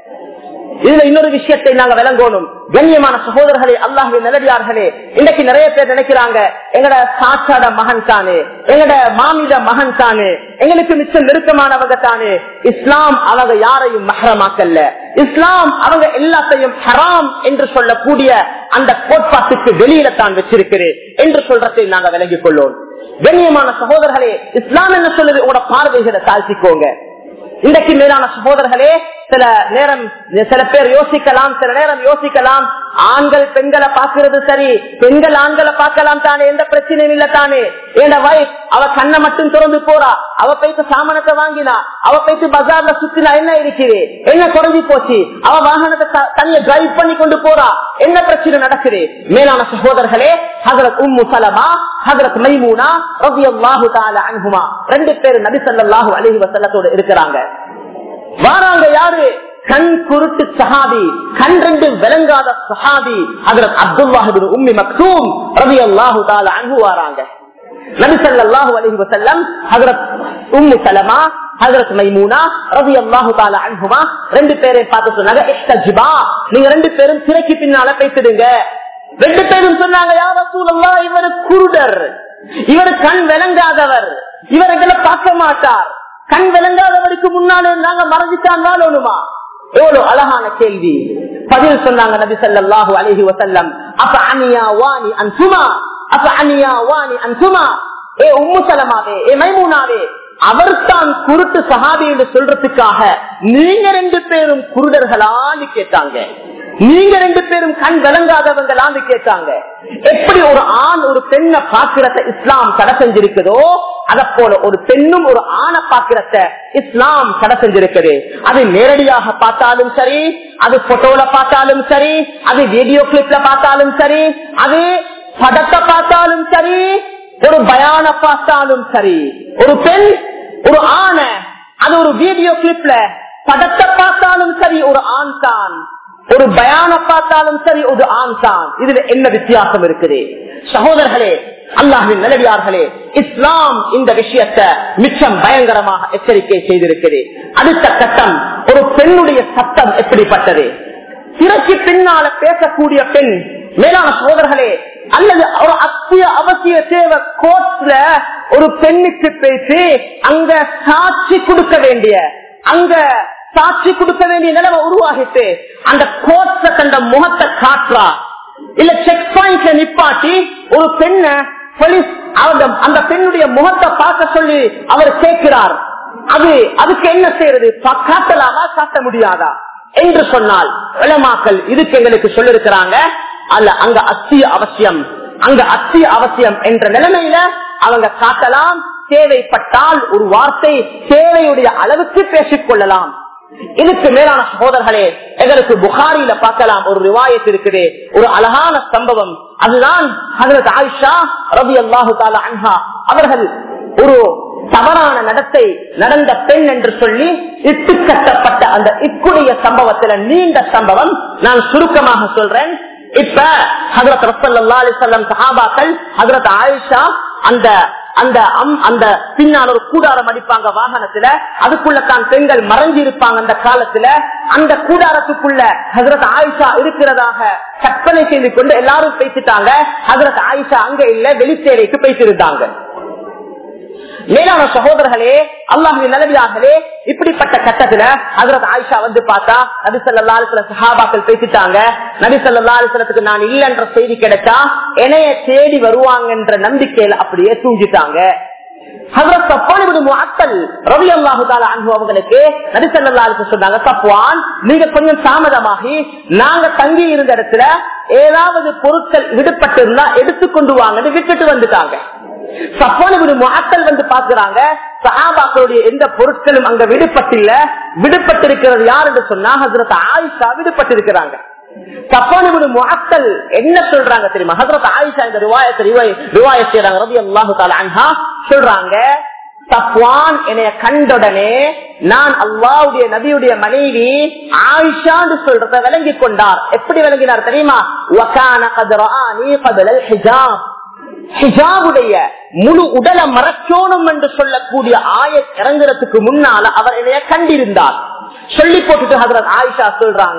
இதுல இன்னொரு விஷயத்தை நாங்க விளங்கணும் கண்ணியமான சகோதரர்களே அல்லாஹுவின் நல்லடியார்களே இன்னைக்கு நிறைய பேர் நினைக்கிறாங்க எங்கட சாச்சாட மகன் தானே எங்கட மாமித மகன் தானே எங்களுக்கு மிச்சம் நெருக்கமானவங்க தானே இஸ்லாம் அவங்க யாரையும் மகரமாக்கல்ல இஸ்லாம் அவங்க எல்லாத்தையும் ஹராம் என்று சொல்லக்கூடிய அந்த கோட்பாட்டுக்கு வெளியில தான் வச்சிருக்கிறேன் என்று சொல்றதை நாங்க விளங்கிக் கொள்ளோம் கண்ணியமான சகோதரர்களே இஸ்லாம் என்ன சொல்லுது உங்களோட பார்வைகளை தாழ்த்திக்கோங்க இன்றைக்கு மேலான சகோதரர்களே சில நேரம் சில பேர் யோசிக்கலாம் சில நேரம் யோசிக்கலாம் ஆண்கள் பெண்களை பாக்குறது சரி பெண்கள் ஆண்களை பார்க்கலாம் தானே எந்த பிரச்சனையும் இல்ல தானே என் வைஃப் அவ கண்ணை மட்டும் திறந்து போறா அவ போயிட்டு சாமானத்தை வாங்கினா அவ போயிட்டு பஜார்ல சுத்தினா என்ன இருக்குது என்ன குறைஞ்சி போச்சு அவ வாகனத்தை த- தனியா டிரைவ் பண்ணி கொண்டு போறா என்ன பிரச்சனை நடக்குது மேலான சகோதரர்களே ஹசரத் உம்மு சலமா ஹசரத் மைமூனா ரலியல்லாஹு தஆலா அன்ஹுமா ரெண்டு பேரும் நபி ஸல்லல்லாஹு அலைஹி வஸல்லத்தோட இருக்கிறாங்க வாராங்க யாரு கண் குருட்டு சஹாபி கண் ரெண்டு விளங்காத சஹாபி ஹஜரத் அப்துல்லாஹிபின் உம்மி மக்தூம் ரலியல்லாஹு தஆலா அன்ஹு வாராங்க நபி ஸல்லல்லாஹு அலைஹி வஸல்லம் ஹஜரத் உம்மு சலமா ஹஜரத் மைமூனா ரலியல்லாஹு தஆலா அன்ஹுமா ரெண்டு பேரை பார்த்து சொன்னாங்க இஹ்தஜிபா நீங்க ரெண்டு பேரும் திரைக்கு பின்னால பேசிடுங்க ரெண்டு பேரும் சொன்னாங்க யா ரசூலல்லாஹ் இவர் குருடர் இவர் கண் விளங்காதவர் இவர் எங்களை பார்க்க மாட்டார் கண் விளங்காதவருக்கு முன்னாலே நாங்க மறைஞ்சிட்டான் வாழணுமா எவ்வளவு அழகான கேள்வி பதில் சொன்னாங்க நபி ஸல்லல்லாஹு அலைஹி வஸல்லம் அப்ப அனியா வாணி அன்சுமா அப்ப அனியா வாணி அன்சுமா ஏ உம்மு சலமாவே ஏ மைமூனாவே அவர் தான் குருட்டு சஹாபி என்று சொல்றதுக்காக நீங்க ரெண்டு பேரும் குருடர்களான்னு கேட்டாங்க நீங்க ரெண்டு பேரும் கண் விளங்காதவங்களான்னு கேட்டாங்க எப்படி ஒரு ஆண் ஒரு பெண்ணை பாக்குறத இஸ்லாம் தடை செஞ்சிருக்குதோ அத போல ஒரு பெண்ணும் ஒரு ஆணை பாக்குறத இஸ்லாம் தடை செஞ்சிருக்குது அது நேரடியாக பார்த்தாலும் சரி அது போட்டோல பார்த்தாலும் சரி அது வீடியோ கிளிப்ல பார்த்தாலும் சரி அது படத்தை பார்த்தாலும் சரி ஒரு பயான பார்த்தாலும் சரி ஒரு பெண் ஒரு ஆணை அது ஒரு வீடியோ கிளிப்ல படத்தை பார்த்தாலும் சரி ஒரு ஆண் தான் ஒரு பயான பார்த்தாலும் சரி ஒரு ஆண் தான் இதுல என்ன வித்தியாசம் இருக்குது சகோதரர்களே அல்லாஹின் நிலவியார்களே இஸ்லாம் இந்த விஷயத்தை மிச்சம் பயங்கரமாக எச்சரிக்கை செய்திருக்கிறது அடுத்த கட்டம் ஒரு பெண்ணுடைய சட்டம் எப்படிப்பட்டது திரைக்கு பின்னால பேசக்கூடிய பெண் மேலான சோதர்களே அல்லது ஒரு அத்திய அவசிய தேவை கோர்ட்ல ஒரு பெண்ணுக்கு பேசி அங்க சாட்சி கொடுக்க வேண்டிய அங்க சாட்சி கொடுக்க வேண்டிய நிலைமை உருவாகிட்டு அந்த கோர்ட்ல கண்ட முகத்தை காட்டுறா இல்ல செக் பாயிண்ட்ல நிப்பாட்டி ஒரு பெண்ண போலீஸ் அவங்க அந்த பெண்ணுடைய முகத்தை பார்க்க சொல்லி அவர் கேட்கிறார் அது அதுக்கு என்ன செய்யறது பா- காட்டலாமா காட்ட முடியாதா என்று சொன்னால் உலமாக்கள் இதுக்கு எங்களுக்கு சொல்லிருக்கிறாங்க அல்ல அங்க அத்திய அவசியம் அங்க அத்திய அவசியம் என்ற நிலைமையில அவங்க காட்டலாம் தேவைப்பட்டால் ஒரு வார்த்தை தேவையுடைய அளவுக்கு பேசிக் கொள்ளலாம் இதுக்கு மேலான சகோதரர்களே எங்களுக்கு புகாரியில பார்க்கலாம் ஒரு ரிவாயத் இருக்குது ஒரு அழகான சம்பவம் அதுதான் ஹஜரத் ஆயிஷா ரவி அல்லாஹு தாலா அன்ஹா அவர்கள் ஒரு தவறான நடத்தை நடந்த பெண் என்று சொல்லி இட்டு கட்டப்பட்ட அந்த இக்குடைய சம்பவத்துல நீண்ட சம்பவம் நான் சுருக்கமாக சொல்றேன் இப்ப ஹசரத் ரசல்லா அலிசல்லம் சஹாபாக்கள் ஹசரத் ஆயிஷா அந்த அந்த அம்- அந்த பின்னால் ஒரு கூடாரம் அடிப்பாங்க வாகனத்துல அதுக்குள்ள தான் பெண்கள் மறைஞ்சு இருப்பாங்க அந்த காலத்துல அந்த கூடாரத்துக்குள்ள ஹசரத் ஆயிஷா இருக்கிறதாக கற்பனை செய்து கொண்டு எல்லாரும் பேசிட்டாங்க ஹசரத் ஆயிஷா அங்க இல்ல வெளிச்சேரைக்கு பேசியிருந்தாங்க மேலான சகோதரர்களே அல்லாஹின் நிலவியார்களே இப்படிப்பட்ட கட்டத்துல ஹசரத் ஆயிஷா வந்து பார்த்தா நபி ஸல்லல்லாஹு அலைஹி வஸல்லம் சஹாபாக்கள் பேசிட்டாங்க நபி ஸல்லல்லாஹு அலைஹி வஸல்லத்துக்கு நான் இல்லன்ற செய்தி கிடைச்சா என்னைய தேடி வருவாங்கன்ற நம்பிக்கையில அப்படியே தூங்கிட்டாங்க ஹஜரத் சஃப்வான் இப்னு முஅத்தல் ரலியல்லாஹு தஆலா அன்ஹு அவங்களுக்கு நபி ஸல்லல்லாஹு அலைஹி வஸல்லம் சொன்னாங்க சஃப்வான் நீங்க கொஞ்சம் தாமதமாகி நாங்க தங்கி இருந்த இடத்துல ஏதாவது பொருட்கள் விடுபட்டு இருந்தா எடுத்துக்கொண்டு வாங்கன்னு விட்டுட்டு வந்துட்டாங்க சஃப்வான் இப்னு முஅத்தல் வந்து பாக்குறாங்க சஹாபாக்களுடைய எந்த பொருட்களும் அங்க விடுபட்டில்ல விடுபட்டிருக்கிறது யார் என்று சொன்னா ஹஜரத் ஆயிஷா விடுபட்டிருக்கிறாங்க சஃப்வான் இப்னு முஅத்தல் என்ன சொல்றாங்க தெரியுமா ஹஜரத் ஆயிஷா இந்த ரிவாயத்தை ரிவாய- ரிவாய செய்றாங்க ரலியல்லாஹு தஆலா அன்ஹா சொல்றாங்க சஃப்வான் என்னைய கண்டுடனே நான் அல்லாவுடைய நபியுடைய மனைவி ஆயிஷான்னு சொல்றத விளங்கி கொண்டார் எப்படி விளங்கினார் தெரியுமா وَكَانَ قَدْ رَآنِي قَبْلَ الْحِجَابِ ஹிஜாபுடைய முழு உடலை மறைச்சோணும் என்று சொல்லக்கூடிய ஆய இறங்குறதுக்கு முன்னால அவர் என்னைய கண்டிருந்தார் சொல்லி போட்டுட்டு ஹதரத் ஆயிஷா சொல்றாங்க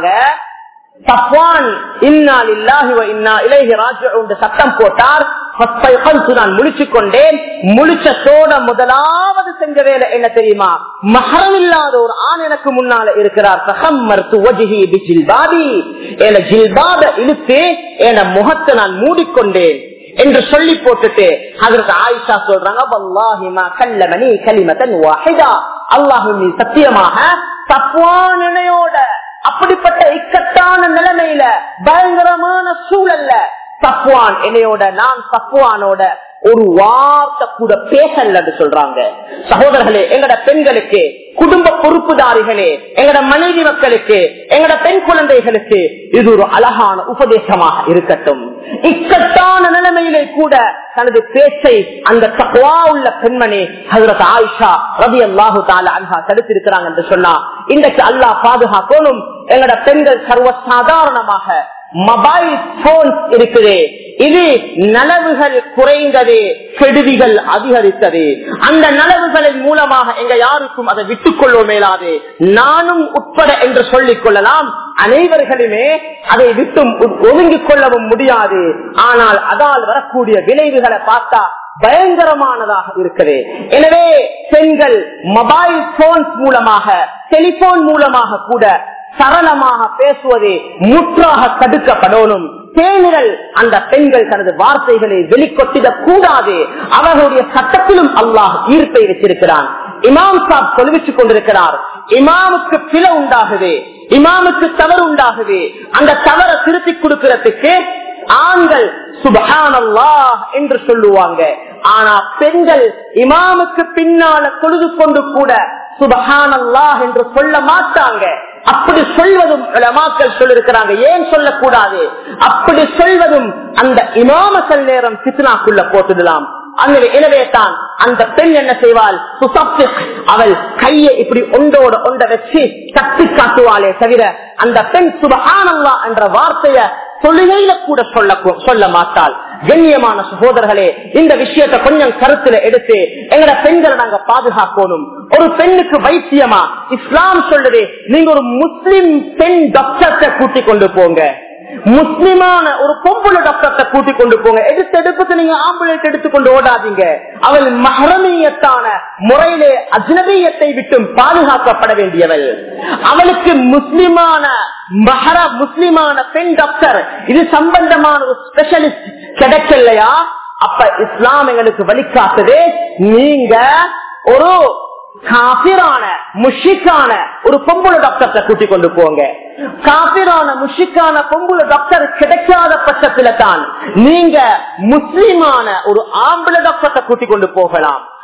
சஃப்வான் இன்னா லில்லாஹி வ இன்னா இலைஹி ராஜிஊன் என்று சத்தம் போட்டார் ஃபஸ்தைகன்து நான் முழிச்சுக் கொண்டேன் முழிச்சத்தோட முதலாவது செஞ்ச வேலை என்ன தெரியுமா மஹரம் இல்லாத ஒரு ஆண் எனக்கு முன்னால இருக்கிறார் தஹம்மர்து வஜ்ஹி பிஜில்பாபி என ஜில்பாப இழுத்து என முகத்தை நான் மூடிக்கொண்டேன் என்று சொல்லி போட்டுட்டு அதற்கு ஆயிஷா சொல்றாங்க வல்லாஹி மா கல்லமனி கலிமத்தன் வாஹிதா அல்லாஹு நீ சத்தியமாக தப்புவானையோட அப்படிப்பட்ட இக்கட்டான நிலைமையில பயங்கரமான சூழல்ல தப்புவான் என்னையோட நான் தப்புவானோட ஒரு வார்த்தை கூட பேசல சொல்றாங்க சகோதரர்களே எங்கட பெண்களுக்கு குடும்ப பொறுப்புதாரிகளே எங்கட மனைவி மக்களுக்கு எங்கட பெண் குழந்தைகளுக்கு இது ஒரு அழகான உபதேசமாக இருக்கட்டும் இக்கட்டான நிலைமையிலே கூட தனது பேச்சை அந்த தக்குவா உள்ள பெண்மணி ஹசரத் ஆயிஷா ரவி அல்லாஹு தால அன்ஹா தடுத்திருக்கிறாங்க என்று சொன்னா இன்றைக்கு அல்லாஹ் பாதுகாக்கணும் எங்கட பெண்கள் சர்வசாதாரணமாக மொபைல் போன்ஸ் இருக்குது இது நலவுகள் குறைந்தது கெடுதிகள் அதிகரித்தது அந்த நலவுகளின் மூலமாக எங்க யாருக்கும் அதை விட்டுக் கொள்ள மேலாது நானும் உட்பட என்று சொல்லிக் கொள்ளலாம் அனைவர்களுமே அதை விட்டும் ஒதுங்கிக் கொள்ளவும் முடியாது ஆனால் அதால் வரக்கூடிய விளைவுகளை பார்த்தா பயங்கரமானதாக இருக்குது எனவே பெண்கள் மொபைல் போன்ஸ் மூலமாக டெலிபோன் மூலமாக கூட சரளமாக பேசுவது முற்றாக தடுக்கப்படணும் தேனிரல் அந்த பெண்கள் தனது வார்த்தைகளை வெளிக்கொட்டிடக் கூடாது அவர்களுடைய சட்டத்திலும் அல்லாஹ் ஈர்ப்பை வச்சிருக்கிறான் இமாம் சாப் தொழுவிச்சுக் கொண்டிருக்கிறார் இமாமுக்கு பிழ உண்டாகுது இமாமுக்கு தவறு உண்டாகுது அந்த தவறை திருத்தி கொடுக்கிறதுக்கு ஆண்கள் சுபஹானல்லா என்று சொல்லுவாங்க ஆனா பெண்கள் இமாமுக்கு பின்னால தொழுது கொண்டு கூட சுபஹானல்லா என்று சொல்ல மாட்டாங்க அப்படி சொல்வதும் உலமாக்கள் சொல்லிருக்கிறாங்க ஏன் சொல்லக்கூடாது அப்படி சொல்வதும் அந்த இமாமசல் நேரம் சித்னாக்குள்ள போட்டுடலாம் அங்கே எனவே தான் அந்த பெண் என்ன செய்வாள் சுசப்திக் அவள் கையை இப்படி ஒன்றோட ஒன்ற வச்சு தட்டி காட்டுவாளே தவிர அந்த பெண் சுபஹானல்லா என்ற வார்த்தைய தொழுகையில கூட சொல்ல சொல்ல மாட்டாள் கண்ணியமான சகோதரர்களே இந்த விஷயத்தை கொஞ்சம் கருத்துல எடுத்து எங்கட பெண்களை நாங்க பாதுகாக்கணும் ஒரு பெண்ணுக்கு வைத்தியமா இஸ்லாம் சொல்லுது நீங்க ஒரு முஸ்லிம் பெண் டாக்டர்கிட்ட கூட்டிக் கொண்டு போங்க முஸ்லிமான ஒரு பொம்புல டாக்டர்கிட்ட கூட்டிக் கொண்டு போங்க எடுத்து எடுப்புக்கு நீங்க ஆம்புலன்ஸ் எடுத்துக்கொண்டு ஓடாதீங்க அவள் மகரமீயத்தான முறையிலே அஜ்னபீயத்தை விட்டும் பாதுகாக்கப்பட வேண்டியவள் அவளுக்கு முஸ்லிமான மஹர முஸ்லிமான பெண் டாக்டர் இது சம்பந்தமான ஒரு ஸ்பெஷலிஸ்ட் கிடைக்கலையா அப்ப இஸ்லாம் எங்களுக்கு வழிகாட்டுது நீங்க ஒரு காபிரான முஷிக்கான ஒரு பொம்புல டாக்டர்கிட்ட கூட்டிக் கொண்டு போங்க காபிரான முஷிக்கான பொம்புல டாக்டர் கிடைக்காத பட்சத்துல தான் நீங்க முஸ்லிமான ஒரு ஆம்பளை டாக்டர்கிட்ட கூட்டிக் கொண்டு போகலாம்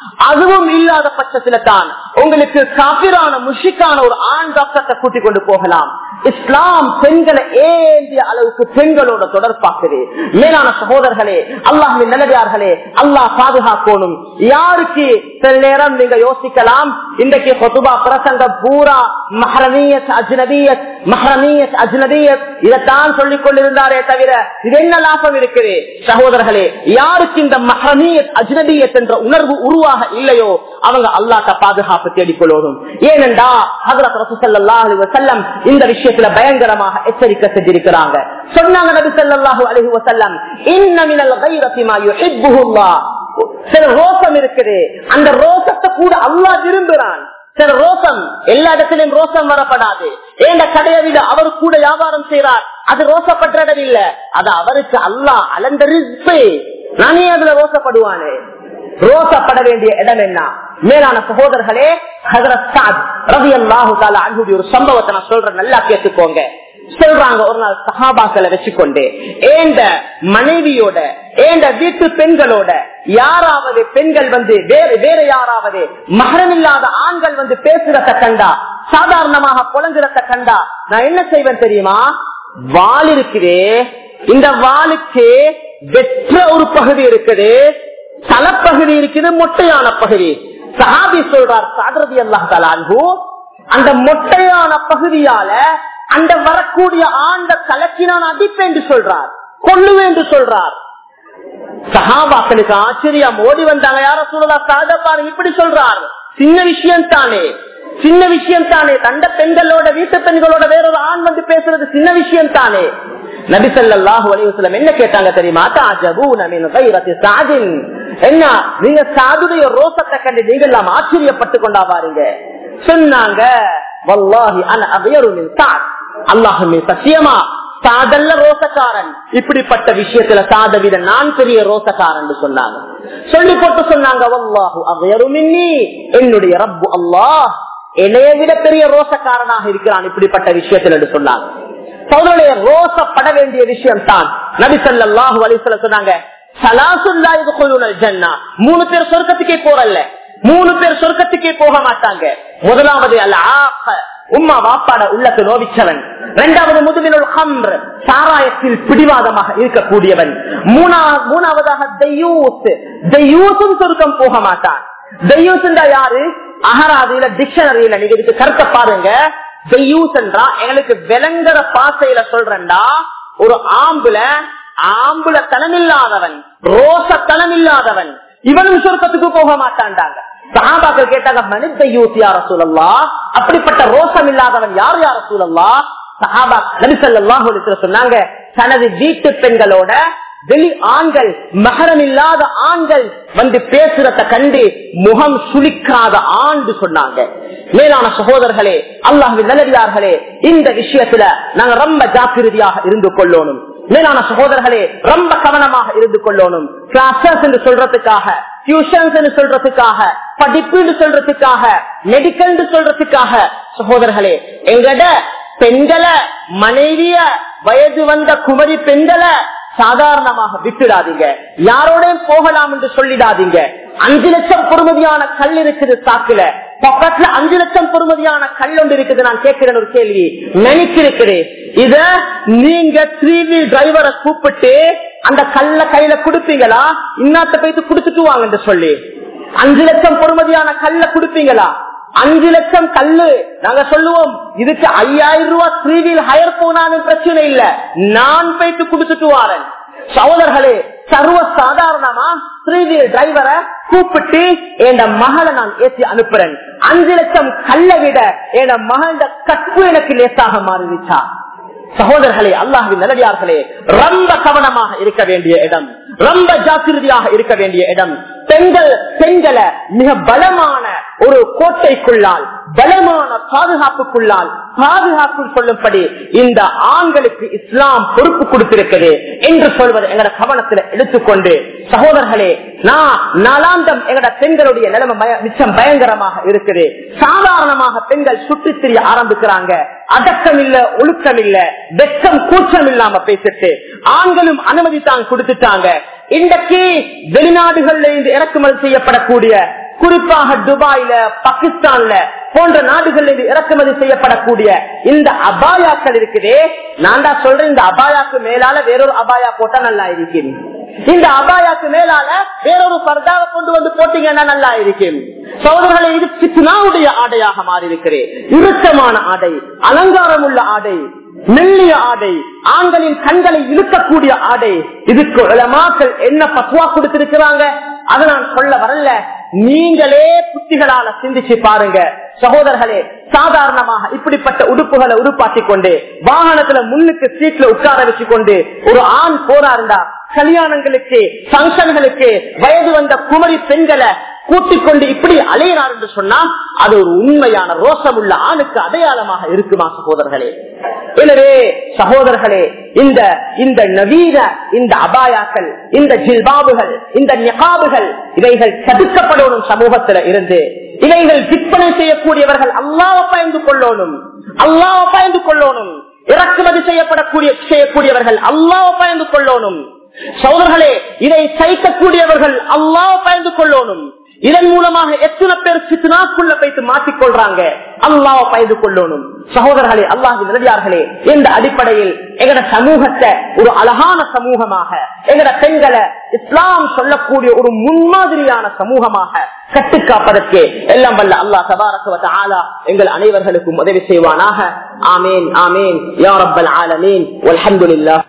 அதுவும் இல்லாத பட்சத்துல தான் உங்களுக்கு காபிரான முஷிக்கான ஒரு ஆண் டாக்டரை கூட்டிக் கொண்டு போகலாம் இஸ்லாம் பெண்களை ஏந்திய அளவுக்கு பெண்களோட தொடர்பாக்குது மேலான சகோதரர்களே அல்லாஹின் நல்லதார்களே அல்லாஹ் பாதுகாக்கணும் யாருக்கு சில நேரம் நீங்க யோசிக்கலாம் இன்றைக்கு கொத்துபா பிரசங்கம் பூரா மஹரமியத் அஜ்னபியத் மஹரமியத் அஜ்னபியத் இதைத்தான் சொல்லிக் கொண்டிருந்தாரே தவிர இது என்ன லாபம் இருக்குது சகோதரர்களே யாருக்கு இந்த மஹரமியத் அஜ்னபியத் என்ற உணர்வு உருவாக இல்லையோ அவங்க அல்லாட்ட பாதுகாப்பு தேடிக்கொள்ளணும் ஏனென்றா ஹதரத் ரசூலுல்லாஹி அலைஹி வஸல்லம் இந்த விஷயத்துல பயங்கரமாக எச்சரிக்கை செஞ்சிருக்கிறாங்க சொன்னாங்க நபி ஸல்லல்லாஹு அலைஹி வஸல்லம் இன்ன மினல் கைரத்தி மா யுஹிப்புஹுல்லாஹ் சில ரோசம் இருக்குது அந்த ரோசத்தை கூட அல்லாஹ் விரும்புறான் சில ரோசம் எல்லா இடத்திலும் ரோசம் வரப்படாது ஏண்ட கடையை விட அவர் கூட வியாபாரம் செய்யறார் அது ரோசப்பட்ட இடம் இல்ல அது அவருக்கு அல்லாஹ் அலந்த ரிஸ்பே நானே அதுல ரோசப்படுவானே ரோசப்பட வேண்டிய இடம் என்ன மேலான சகோதரர்களே ஹதரத் சாத் ரவி அல்லாஹு அன்புடைய ஒரு சம்பவத்தை நான் சொல்றேன் நல்லா கேட்டுக்கோங்க சொல்றாங்க ஒரு நாள் சஹாபாக்களை வச்சுக்கொண்டு ஏண்ட மனைவியோட ஏண்ட வீட்டு பெண்களோட யாராவது பெண்கள் வந்து வேற வேற யாராவது மகரம் இல்லாத ஆண்கள் வந்து பேசுறத கண்டா சாதாரணமாக புலங்குறத கண்டா நான் என்ன செய்வேன் தெரியுமா வால் இருக்குதே இந்த வாளுக்கு வெற்ற ஒரு பகுதி இருக்குது தலைப்பகுதி இருக்குது மொட்டையான பகுதி சஹாபி சொல்றார் சாதரதி அல்லாஹு அந்த மொட்டையான பகுதியால அந்த வரக்கூடிய ஆண்ட கலக்கி நான் அடிப்பேன் என்று சொல்றார் கொள்ளுவேன் என்று சொல்றார் சஹாபாக்களுக்கு ஆச்சரியம் ஓடி வந்தாங்க யார சொல்லலா சாதப்பாரு இப்படி சொல்றார் சின்ன விஷயம் தானே சின்ன விஷயம் தானே தண்ட பெண்களோட வீட்டு பெண்களோட வேறொரு ஆண் வந்து பேசுறது சின்ன விஷயம் தானே நபிசல்லாஹு அலிவசலம் என்ன கேட்டாங்க தெரியுமா என்ன நீங்க சாதுடைய ரோசத்தை கண்டு நீங்க எல்லாம் ஆச்சரியப்பட்டு கொண்டா பாருங்க சொன்னாங்க அல்லாஹுமே சத்தியமா சாதல்ல ரோசக்காரன் இப்படிப்பட்ட விஷயத்துல சாதவிட நான் பெரிய ரோசக்காரன் சொன்னாங்க சொல்லி போட்டு சொன்னாங்க வல்லாஹு அவையருமின்னி என்னுடைய ரப்பு அல்லாஹ் என்னைய விட பெரிய ரோசக்காரனாக இருக்கிறான் இப்படிப்பட்ட விஷயத்தில் என்று சொன்னாங்க சோதனைய ரோசப்பட வேண்டிய விஷயம் தான் நபி சல்லாஹு அலிசல்ல சொன்னாங்க மூணு பேர் சொர்க்கத்துக்கே போறல்ல மூணு பேர் சொர்க்கத்துக்கே போக மாட்டாங்க முதலாவது அல்ல உம்மா வாப்பாட உள்ளத்தை நோவிச்சவன் இரண்டாவது முதுகினுள் ஹம்ர் சாராயத்தில் பிடிவாதமாக இருக்கக்கூடியவன் மூணாவதாக தெய்யூஸ் தெய்யூசும் சொர்க்கம் போக மாட்டான் தெய்யூஸ் யாரு அகராதியில டிக்ஷனரியில நீங்க இதுக்கு கருத்தை பாருங்க தெய்யூஸ் என்றா எங்களுக்கு விளங்குற பாசையில சொல்றேன்டா ஒரு ஆம்புல ஆம்புல தனமில்லாதவன் ரோச தனமில்லாதவன் இவனும் சொர்க்கத்துக்கு போக மாட்டான்டாங்க சகாபாக்கள் கேட்டாங்க மனித யூஸ் யார சூழல்லா அப்படிப்பட்ட ரோசம் இல்லாதவன் யார் யார சூழல்லா சகாபா நபிசல்லாஹு சொன்னாங்க தனது வீட்டு பெண்களோட வெளி ஆண்கள் மகரம் இல்லாத ஆண்கள் வந்து பேசுறத கண்டு முகம் சுளிக்காத ஆண்டு சொன்னாங்க மேலான சகோதரர்களே அல்லாஹின் நல்லடியார்களே இந்த விஷயத்துல நாங்க ரொம்ப ஜாக்கிரதையாக இருந்து கொள்ளணும் மேலான சகோதரர்களே ரொம்ப கவனமாக இருந்து கொள்ளணும் கிளாஸஸ் என்று சொல்றதுக்காக டியூஷன்ஸ் என்று சொல்றதுக்காக படிப்பு என்று சொல்றதுக்காக மெடிக்கல் சொல்றதுக்காக சகோதரர்களே எங்கட பெண்களை மனைவிய வயது வந்த குமரி பெண்களை சாதாரணமாக விட்டுடாதீங்க யாரோடையும் போகலாம் என்று சொல்லிடாதீங்க அஞ்சு லட்சம் பொறுமதியான கல் இருக்குது சாக்குல பக்கத்துல அஞ்சு லட்சம் பொறுமதியான கல் ஒன்று இருக்குது நான் கேட்கிறேன் ஒரு கேள்வி நினைச்சு இருக்குது இத நீங்க த்ரீ வீல் டிரைவரை கூப்பிட்டு அந்த கல்ல கையில கொடுப்பீங்களா இன்னாத்த போயிட்டு கொடுத்துட்டு வாங்க சொல்லி அஞ்சு லட்சம் பொறுமதியான கல்ல கொடுப்பீங்களா அஞ்சு லட்சம் கல்லு நாங்க சொல்லுவோம் இதுக்கு ஐயாயிரம் ரூபாய் த்ரீ வீல் ஹயர் போனாலும் பிரச்சனை இல்ல நான் போயிட்டு கொடுத்துட்டு வாரன் சகோதரர்களே சர்வ சாதாரணமா த்ரீ வீல் டிரைவரை கூப்பிட்டு என் மகளை நான் ஏற்றி அனுப்புறேன் அஞ்சு லட்சம் கல்ல விட என் மகள கற்பு எனக்கு லேசாக மாறிடுச்சா சகோதரர்களே அல்லாஹின் நல்லடியார்களே ரொம்ப கவனமாக இருக்க வேண்டிய இடம் ரொம்ப ஜாக்கிரதையாக இருக்க வேண்டிய இடம் பெண்கள் பெண்களை மிக பலமான ஒரு கோட்டைக்குள்ளால் பலமான பாதுகாப்புக்குள்ளால் பாதுகாப்பு சொல்லும்படி இந்த ஆண்களுக்கு இஸ்லாம் பொறுப்பு கொடுத்திருக்கிறது என்று சொல்வது எங்கட கவனத்தில் எடுத்துக்கொண்டு சகோதரர்களே நான் நாளாந்தம் எங்கட பெண்களுடைய நிலைமை பய- மிச்சம் பயங்கரமாக இருக்குது சாதாரணமாக பெண்கள் சுற்றித் திரிய ஆரம்பிக்கிறாங்க அடக்கம் இல்ல ஒழுக்கம் இல்ல வெக்கம் கூச்சம் இல்லாம பேசிட்டு ஆண்களும் அனுமதி தான் கொடுத்துட்டாங்க இன்றைக்கு வெளிநாடுகள்ல இருந்து இறக்குமதி செய்யப்படக்கூடிய குறிப்பாக துபாயில பாகிஸ்தான்ல போன்ற நாடுகளில் இறக்குமதி செய்யப்படக்கூடிய இந்த அபாயாக்கள் இருக்குதே நான் தான் சொல்றேன் இந்த அபாயாக்கு மேலால வேறொரு அபாயா போட்டா நல்லா இருக்கும் இந்த அபாயாக்கு மேலால வேறொரு பர்தாவை கொண்டு வந்து போட்டீங்கன்னா நல்லா இருக்கும் சோதரர்களை இது சித்னாவுடைய ஆடையாக மாறி இருக்கிறேன் இறுக்கமான ஆடை அலங்காரம் உள்ள ஆடை மெல்லிய ஆடை ஆண்களின் கண்களை இழுக்கக்கூடிய ஆடை இதுக்கு உலமாக்கள் என்ன பத்துவா கொடுத்திருக்கிறாங்க அதை நான் சொல்ல வரல நீங்களே புத்திகளால சிந்திச்சு பாருங்க சகோதரர்களே சாதாரணமாக இப்படிப்பட்ட உடுப்புகளை உருப்பாக்கிக் கொண்டு வாகனத்துல முன்னுக்கு சீட்ல உட்கார வச்சு கொண்டு ஒரு ஆண் போராருந்தா கல்யாணங்களுக்கு பங்கன்களுக்கு வயது வந்த குமரி பெண்களை கூட்டிக் கொண்டு இப்படி அலையிறார் என்று சொன்னா அது ஒரு உண்மையான ரோசம் உள்ள ஆணுக்கு அடையாளமாக இருக்குமா சகோதரர்களே எனவே சகோதரர்களே இந்த இந்த நவீன இந்த அபாயாக்கள் இந்த ஜில்பாபுகள் இந்த நிகாபுகள் இவைகள் தடுக்கப்படணும் சமூகத்துல இருந்து இவைகள் விற்பனை செய்யக்கூடியவர்கள் அல்லாவ பயந்து கொள்ளணும் அல்லாவ பயந்து கொள்ளணும் இறக்குமதி செய்யப்படக்கூடிய செய்யக்கூடியவர்கள் அல்லாவ பயந்து கொள்ளணும் சோதர்களே இதை சைக்கக்கூடியவர்கள் அல்லாவ பயந்து கொள்ளணும் இதன் மூலமாக எத்தனை பேர் சித்னாக்குள்ள போயிட்டு மாற்றிக்கொள்றாங்க அல்லாஹ் பயந்து கொள்ளணும் சகோதரர்களே அல்லாஹ் நிலடியார்களே இந்த அடிப்படையில் எங்கட சமூகத்தை ஒரு அழகான சமூகமாக எங்கட பெண்களை இஸ்லாம் சொல்லக்கூடிய ஒரு முன்மாதிரியான சமூகமாக கட்டுக்காப்பதற்கு எல்லாம் வல்ல அல்லாஹ் தபாரக ஆலா எங்கள் அனைவர்களுக்கும் உதவி செய்வானாக ஆமேன் ஆமேன் யா ரப்பல் ஆலமீன் வல்ஹம்துலில்லாஹ்